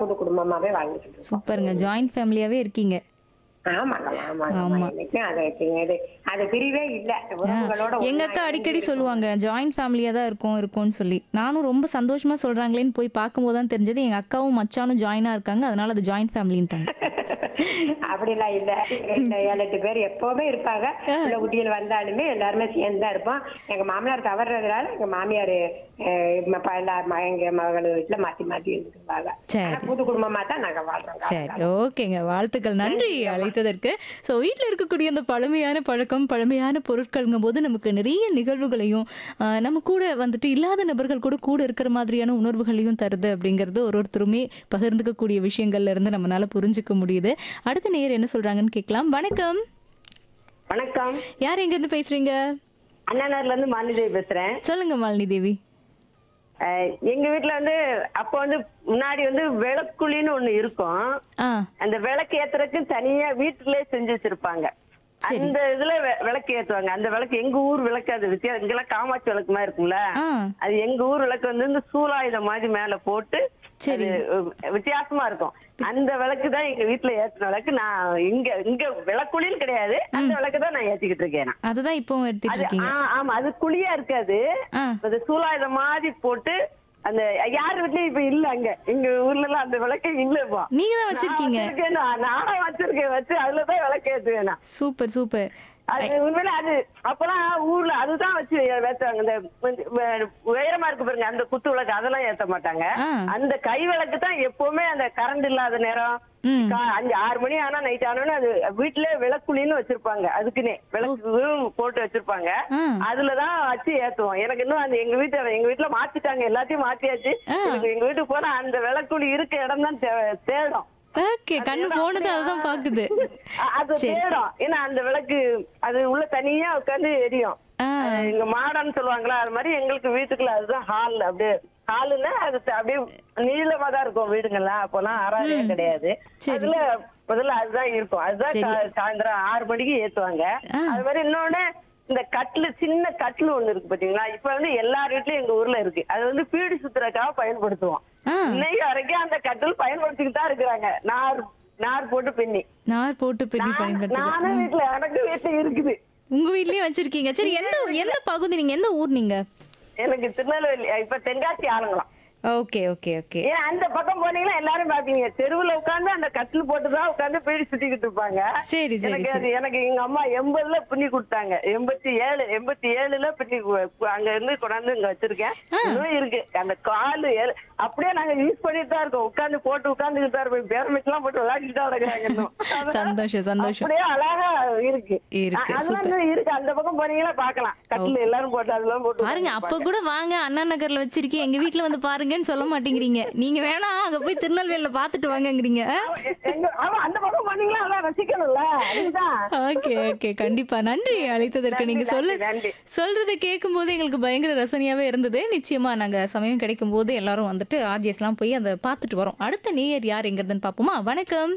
கூட்டு குடும்பமாவே வாழ்ந்துட்டு இருக்கோம் சூப்பருங்க ஜாயிண்ட் ஃபேமிலியாவே இருக்கீங்க ஆமாங்க ஆமாங்க ஆமா. ஆமா என்னைக்கும் அது இது அது பிரிவே இல்ல உறவுகளோட எங்க ஒண்ணா அக்கா அடிக்கடி இருந்து சொல்லுவாங்க ஜாயிண்ட் ஃபேமிலியா தான் இருக்கும் இருக்கும்னு சொல்லி நானும் ரொம்ப சந்தோஷமா சொல்றாங்களேன்னு போய் பார்க்கும்போது தான் தெரிஞ்சது எங்க அக்காவும் மச்சானும் ஜாயினா இருக்காங்க அதனால அது ஜாயிண்ட் ஃபேமிலின்ட்டாங்க அப்படிலாம் இல்ல ரெண்டு ஏழு எட்டு பேர் எப்பவுமே இருப்பாங்க உள்ள குட்டிகள் வந்தாலுமே எல்லாருமே சேர்ந்து தான் இருப்போம் எங்க மாமனார் தவறுறதுனால எங்க மாமியார் எங்க மகள் வீட்டுல மாத்தி மாத்தி இருந்துருவாங்க சரி. ஆனா கூட்டு குடும்பமா தான் நாங்க வாழ்றோம் சரி ஓகேங்க வாழ்த்துக்கள் நன்றி அழைத்ததற்கு ஸோ வீட்டில் இருக்கக்கூடிய அந்த பழமையான பழக்கம் பழமையான பொருட்கள்ங்கும் போது நமக்கு நிறைய நிகழ்வுகளையும் ஆஹ், நம்ம கூட வந்துட்டு இல்லாத நபர்கள் கூட கூட இருக்கிற மாதிரியான உணர்வுகளையும் தருது அப்படிங்கிறது ஒரு ஒருத்தருமே பகிர்ந்துக்கக்கூடிய விஷயங்கள்ல இருந்து நம்மளால புரிஞ்சுக்க முடியுது அடுத்த நேர் என்ன சொல்றாங்கன்னு கேட்கலாம் வணக்கம் வணக்கம் யார் எங்க இருந்து பேசுறீங்க அண்ணாநகர்ல இருந்து மாலிதேவி பேசுறேன் சொல்லுங்க மாலினி தேவி அஹ் எங்க வீட்ல வந்து அப்ப வந்து முன்னாடி வந்து விளக்குழின்னு ஒண்ணு இருக்கும் ஆ அந்த விளக்கு ஏத்துறதுக்கு தனியா வீட்டுலயே செஞ்சு வச்சிருப்பாங்க அந்த இதுல வெ- விளக்கு ஏத்துவாங்க அந்த விளக்கு எங்க ஊர் விளக்கு அது வித்தியா இங்கெல்லாம் காமாட்சி விளக்கு மாதிரி இருக்கும்ல ஆ அது எங்க ஊர் விளக்கு வந்து இந்த சூலாயுதம் மாதிரி மேல போட்டு சரி. அது, அஹ், வித்தியாசமா இருக்கும் அந்த விளக்கு தான் எங்க வீட்டுல ஏத்துன விளக்கு நான் இங்க இங்க விளக்குழின்னு கிடையாது அந்த விளக்கு தான் நான் ஏத்திக்கிட்டு இருக்கேன் நான். அதுதான் இப்பவும் எடுத்துட்டு அது இருக்கீங்க ஆ, ஆமா அது குழியா இருக்காது ஆ அது சூலாயுதம் மாதிரி போட்டு அந்த யார் வீட்லயும் இப்ப இல்ல அங்க எங்க ஊர்ல எல்லாம் அந்த விளக்கே இல்ல இப்போ நீங்க தான் வச்சிருக்கீங்க நான் வச்சிருக்கேன் நான். நானும் வச்சிருக்கேன் வச்சு அதுலதான் விளக்கு ஏத்துவேன் நான். சூப்பர் சூப்பர் அது உண்மையில அது அப்பெல்லாம் ஊர்ல அதுதான் வச்சு ஏத்துவாங்க இந்த கொஞ்சம் வே- உயரமா இருக்கு பாருங்க அந்த குத்து விளக்கு அதெல்லாம் ஏத்த மாட்டாங்க ஆ. அந்த கை விளக்கு தான் எப்பவுமே அந்த கரண்ட் இல்லாத நேரம் ம் கா- அஞ்சு ஆறு மணி ஆனா நைட் ஆனோன்னு அது வீட்டுல விளக்குழின்னு வச்சிருப்பாங்க அதுக்குன்னே விளக்கு போட்டு வச்சிருப்பாங்க ஆ அதுலதான் வச்சு ஏத்துவோம் எனக்கு இன்னும் அந்த எங்க வீட்டு எங்க வீட்டுல மாத்திட்டாங்க எல்லாத்தையும் மாத்தியாச்சு ஆ. எனக்கு எங்க வீட்டுக்கு போனா அந்த விளக்குழி இருக்க இடம் தான் தேடும் ஓகே கண்ணு போனது அதுதான் பாக்குது அ- அது தேடும் ஏன்னா அந்த விளக்கு அது உள்ள தனியா உட்காந்து எரியும் ஆ அது எங்க மாடன்னு சொல்லுவாங்களா அது மாதிரி எங்களுக்கு வீட்டுக்குள்ள அதுதான் ஹால் அப்படியே ஹாலுன்னா அது த- அப்படியே நீளமா தான் இருக்கும் வீடுங்கெல்லாம் அப்போலாம் அறாவே கிடையாது சரி. அதுல முதல்ல அதுதான் இருக்கும் அதுதான் சரி. சா- சாயந்தரம் ஆறு மணிக்கு ஏத்துவாங்க ஆ. அது மாதிரி இன்னொன்னு இந்த கட்லு சின்ன கட்லு ஒண்ணு இருக்கு பாத்தீங்களா இப்ப வந்து எல்லார் வீட்லயும் எங்க ஊர்ல இருக்கு அது வந்து பீடி சுத்துறதுக்காக பயன்படுத்துவோம் ஆ இன்னைக்கு வரைக்கும் அந்த கட்டில் பயன்படுத்திக்கிட்டு தான் இருக்கிறாங்க நார் நார் போட்டு பின்னி நார் போட்டு பின்னி நான்- பயன்படுத்துங்க நானும் வீட்டுல எனக்கு வீட்டுல இருக்குது உங்க வீட்லயும் வச்சிருக்கீங்க சரி எந்த எந்த பகுதி நீங்க எந்த ஊர் நீங்க எனக்கு திருநெல்வேலி இப்ப தென்காசி ஆளுங்களாம் ஓகே ஓகே ஓகே ஏன் அந்த பக்கம் போனீங்கன்னா எல்லாரும் பாப்பீங்க தெருவுல உட்கார்ந்து அந்த கட்டில் போட்டுதான் உட்கார்ந்து பீடி சுத்திக்கிட்டு இருப்பாங்க சரி சரி எனக்கு அது சரி எனக்கு எங்க அம்மா எண்பதுல பின்னி கொடுத்தாங்க எண்பத்தி ஏழு எண்பத்தி ஏழுல பின்னி கு- அங்க இருந்து கொண்டாந்து இங்க வச்சிருக்கேன் இன்னும் இருக்கு அந்த காலு ஏழு- அப்படியே நாங்க யூஸ் பண்ணிட்டு தான் இருக்கோம் உட்கார்ந்து போட்டு உட்கார்ந்துட்டு தான் இருப்போம் பேரமிச்சு எல்லாம் போட்டு விளையாடிட்டு தான் கிடக்குறாங்க இன்னும். அதெல்லாம் சந்தோஷம் சந்தோஷம் அப்படியே அழகா இருக்கு இருக்கு, அ- அதெல்லாம் super. இன்னும் இருக்கு அந்த பக்கம் போனீங்கன்னா பாக்கலாம் கட்டில் எல்லாரும் போட்டு அதெல்லாம் போட்டு பாருங்க அப்ப கூட வாங்க அண்ணா நகர்ல வச்சிருக்கீங்க எங்க வீட்ல வந்து பாருங்கன்னு சொல்ல மாட்டேங்கிறீங்க நீங்க வேணா அங்க போய் திருநெல்வேலியில பாத்துட்டு வாங்கங்கிறீங்க எங்க- ஆமா அந்த பக்கம் போனீங்களா அதான் ரசிக்கணும்ல அதுதான் ஓகே ஓகே கண்டிப்பா நன்றி அழைத்ததற்கு நீங்க நன்றி, சொல்லு நன்றி. சொல்றதை கேட்கும் போது எங்களுக்கு பயங்கர ரசனையாவே இருந்தது நிச்சயமா நாங்க சமயம் கிடைக்கும் போது எல்லாரும் வந்துட்டு ஆர்ஜிஎஸ் எல்லாம் போய் அதை பார்த்துட்டு வரோம் அடுத்த நேயர் யார் எங்க இருந்துன்னு பாப்போமா வணக்கம்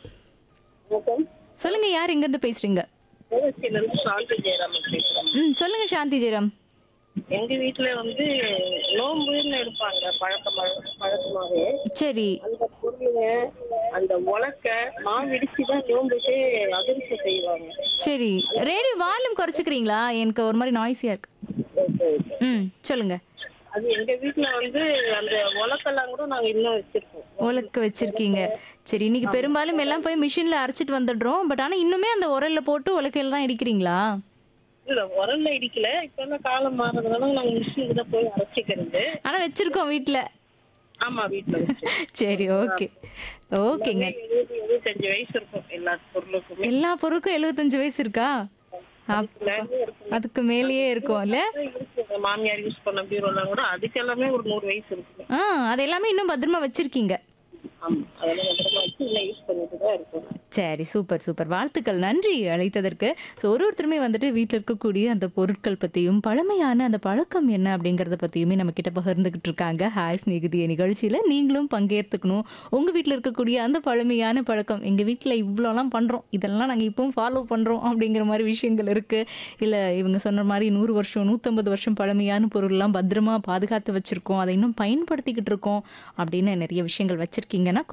சொல்லுங்க யார் எங்க இருந்து பேசுறீங்க சாந்தி ஜெயராமன் பேசுறேன் ம் சொல்லுங்க சாந்தி ஜெயராம் எங்க வீட்டுல வந்து நோம்புன்னு எடுப்பாங்க பழக்கமா பழக்கமாவே சரி அந்த பொருளுங்க அந்த உலக்க மாவு இடிச்சுதான் நோம்புக்கு அதிர்ச்சி செய்வாங்க சரி ரேடியோ வால்யூம் குறைச்சிக்கிறீங்களா எனக்கு ஒரு மாதிரி நாய்ஸியா இருக்கு ம் சொல்லுங்க அது எங்க வீட்டுல வந்து அந்த உலக்கெல்லாம் கூட நாங்க இன்னும் வச்சிருக்கோம் உலக்க வச்சிருக்கீங்க சரி இன்னைக்கு பெரும்பாலும் எல்லாம் போய் மிஷின்ல அரைச்சிட்டு வந்துடுறோம் பட் ஆனா இன்னுமே அந்த உரல்ல போட்டு உலக்கையில தான் இடிக்கிறீங்களா இல்ல உரல்ல இடிக்கல இப்ப எல்லாம் காலம் மாறதுனால நாங்க மிஷினுக்கு தான் போய் அரைச்சிக்கிறது ஆனா வச்சிருக்கோம் வீட்ல ஆமா வீட்டுல வச்சு சரி ஓகே ஓகேங்க எழுபது எழுபத்தஞ்சு வயசு இருக்கும் எல்லா பொருளுக்குமே எல்லா பொருளுக்கும் எழுபத்தஞ்சு வயசு இருக்கா அப்பா அதுக்கு மேலேயே இருக்கும் இல்ல இருக்கு எங்க மாமியார் யூஸ் பண்ண பீரோலாம் கூட அதுக்கு எல்லாமே ஒரு நூறு வயசு இருக்கு ஆ அது எல்லாமே இன்னும் பத்திரமா வச்சிருக்கீங்க ஆமா அதெல்லாம் பத்திரமா வச்சு இன்னும் யூஸ் பண்ணிட்டு தான் இருக்கோம் சரி சூப்பர் சூப்பர் வாழ்த்துக்கள் நன்றி அழைத்ததற்கு ஸோ ஒரு ஒருத்தருமே வந்துட்டு வீட்டில் இருக்கக்கூடிய அந்த பொருட்கள் பற்றியும் பழமையான அந்த பழக்கம் என்ன அப்படிங்கிறத பற்றியுமே நம்ம கிட்ட பகிர்ந்துகிட்டு இருக்காங்க ஹாய் ஸ்நேகிதிய நிகழ்ச்சியில் நீங்களும் பங்கேற்றுக்கணும் உங்கள் வீட்டில் இருக்கக்கூடிய அந்த பழமையான பழக்கம் எங்கள் வீட்டில் இவ்வளோலாம் பண்ணுறோம் இதெல்லாம் நாங்கள் இப்பவும் ஃபாலோ பண்ணுறோம் அப்படிங்கிற மாதிரி விஷயங்கள் இருக்குது இல்லை இவங்க சொன்ன மாதிரி நூறு வருஷம் நூற்றம்பது வருஷம் பழமையான பொருள்லாம் பத்திரமா பாதுகாத்து வச்சுருக்கோம் அதை இன்னும் பயன்படுத்திக்கிட்டு இருக்கோம் அப்படின்னு நிறைய விஷயங்கள் வச்சுருக்கீங்கன்னா